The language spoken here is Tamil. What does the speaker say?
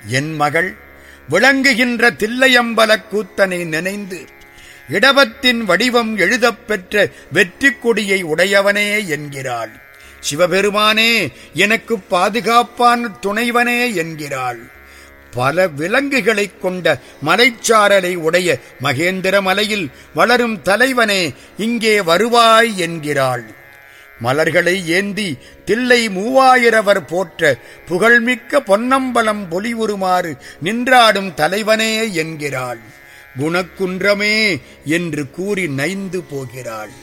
என் மகள் விளங்குகின்ற தில்லையம்பலக் கூத்தனை நினைந்து இடபத்தின் வடிவம் எழுதப் பெற்ற வெற்றி கொடியை உடையவனே என்கிறாள் சிவபெருமானே எனக்கு பாதுகாப்பான துணைவனே என்கிறாள் பல விலங்குகளைக் கொண்ட மலைச்சாரலை உடைய மகேந்திர மலையில் வளரும் தலைவனே இங்கே வருவாய் என்கிறாள் மலர்களை ஏந்தி தில்லை மூவாயிரவர் போற்ற புகழ்மிக்க பொன்னம்பலம் பொலிவுறுமாறு நின்றாடும் தலைவனே என்கிறாள் குணக்குன்றமே என்று கூறி நைந்து போகிறாள்